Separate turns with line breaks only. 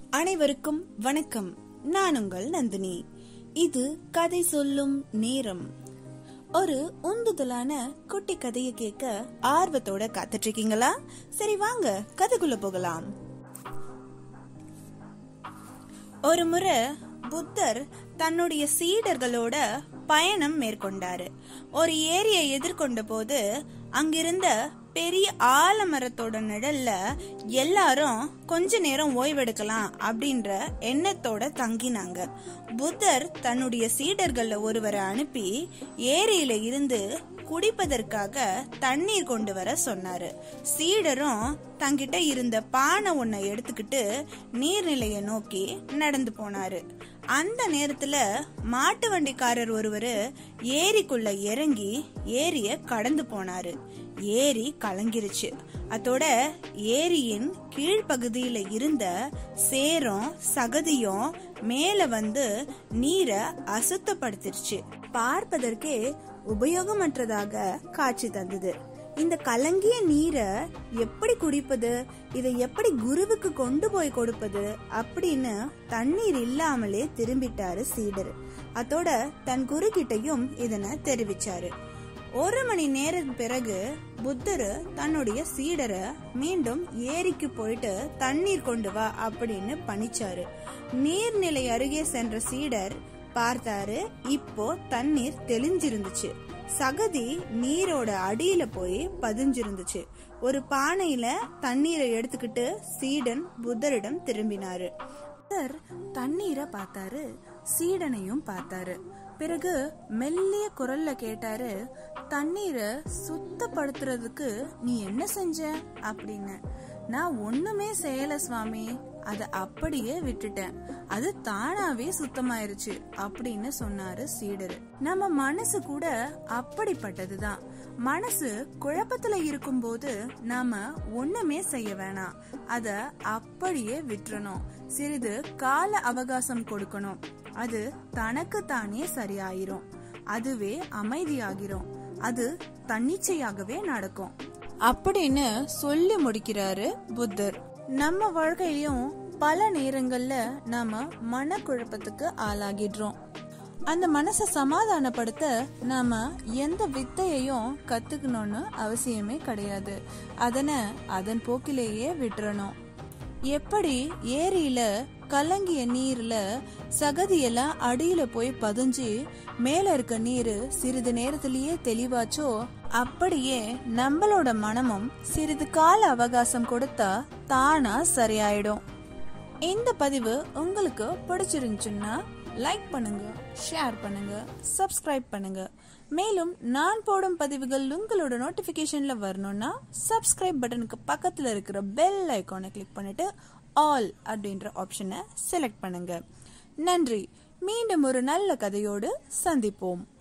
அனைவருக்கும் வணக்கம் நான் உங்கள் நந்தினி இது கதை சொல்லும் நேரம் ஒரு உந்துதலான குட்டி கதையை கேட்க ஆர்வத்தோட காத்துட்டு இருக்கீங்களா சரி வாங்க கதைக்குள்ள போகலாம் ஒரு முறை புத்தர் தன்னுடைய சீடர்களோட பயணம் மேற்கொண்டாரு ஒரு ஏரியை எதிர்கொண்ட போது அங்கிருந்த பெரிய ஆலமரத்தோட நிழல்ல எல்லாரும் கொஞ்ச நேரம் ஓய்வெடுக்கலாம் அப்படின்ற எண்ணத்தோட தங்கினாங்க புத்தர் தன்னுடைய சீடர்கள்ல ஒருவரை அனுப்பி ஏரியில இருந்து குடிப்பதற்காக தண்ணீர் கொண்டு வர சொன்னாரு சீடரும் தங்கிட்ட இருந்த பானை ஒன்ன எடுத்துக்கிட்டு நீர்நிலையை நோக்கி நடந்து போனாரு அந்த நேரத்துல மாட்டு வண்டிக்காரர் ஒருவரு ஏரிக்குள்ள இறங்கி ஏரிய கடந்து போனாரு ஏரி கலங்கிருச்சு அதோட ஏரியின் கீழ்ப்பகுதியில இருந்த சேரும் சகதியும் மேல வந்து நீரை அசுத்தப்படுத்திருச்சு பார்ப்பதற்கே உபயோகமற்றதாக காட்சி தந்தது இந்த கலங்கிய நீரை எப்படி குடிப்பது இதை எப்படி குருவுக்கு கொண்டு போய் கொடுப்பது அப்படின்னு தண்ணீர் இல்லாமலே திரும்பிட்டாரு சீடர் அதோட தன் குரு கிட்டையும் இதனை தெரிவிச்சாரு ஒரு மணி நேரம் பிறகு புத்தர் தன்னுடைய சீடரை மீண்டும் ஏரிக்கு போயிட்டு தண்ணீர் கொண்டு வா அப்படின்னு பணிச்சாரு நீர்நிலை அருகே சென்ற சீடர் பார்த்தாரு இப்போ தண்ணீர் தெளிஞ்சிருந்துச்சு சகதி நீரோட அடியில போய் பதிஞ்சிருந்துச்சு ஒரு பானையில தண்ணீரை எடுத்துக்கிட்டு சீடன் புத்தரிடம் திரும்பினாரு புத்தர் தண்ணீரை பார்த்தாரு சீடனையும் பார்த்தாரு பிறகு மெல்லிய குரல்ல கேட்டாரு தண்ணீரை சுத்தப்படுத்துறதுக்கு நீ என்ன செஞ்ச அப்படின்னு நான் ஒண்ணுமே செய்யல சுவாமி அத அப்படியே விட்டுட்டேன் அது தானாவே சுத்தமாயிருச்சு அப்படின்னு சொன்னாரு சீடரு நம்ம மனசு கூட அப்படிப்பட்டதுதான் மனசு குழப்பத்துல இருக்கும்போது நாம ஒண்ணுமே செய்ய வேணாம் அத அப்படியே விட்டுறணும் சிறிது கால அவகாசம் கொடுக்கணும் அது தனக்கு தானே சரியாயிரும் அதுவே அமைதியாகிரும் அது தன்னிச்சையாகவே நடக்கும் அப்படின்னு சொல்லி முடிக்கிறாரு புத்தர் நம்ம வாழ்க்கையிலும் பல நேரங்கள்ல நாம மனக்குழப்பத்துக்கு ஆளாகிடுறோம் அந்த மனசை சமாதானப்படுத்த நாம எந்த வித்தையையும் கத்துக்கணும்னு அவசியமே கிடையாது அதனை அதன் போக்கிலேயே விட்டுறணும் எப்படி ஏரியில கலங்கிய நீர்ல சகதியெல்லாம் அடியில போய் பதிஞ்சு மேல இருக்க நீரு சிறிது நேரத்திலேயே தெளிவாச்சோ அப்படியே நம்மளோட மனமும் சிறிது கால அவகாசம் கொடுத்தா தானா சரியாயிடும் இந்த பதிவு உங்களுக்கு பிடிச்சிருந்துச்சுன்னா லைக் பண்ணுங்க ஷேர் பண்ணுங்க சப்ஸ்கிரைப் பண்ணுங்க மேலும் நான் போடும் பதிவுகள் உங்களோட நோட்டிபிகேஷன்ல வரணும்னா சப்ஸ்கிரைப் பட்டனுக்கு பக்கத்துல இருக்கிற பெல் ஐக்கானை கிளிக் பண்ணிட்டு ஆல் அப்படின்ற ஆப்ஷனை செலக்ட் பண்ணுங்க நன்றி மீண்டும் ஒரு நல்ல கதையோடு சந்திப்போம்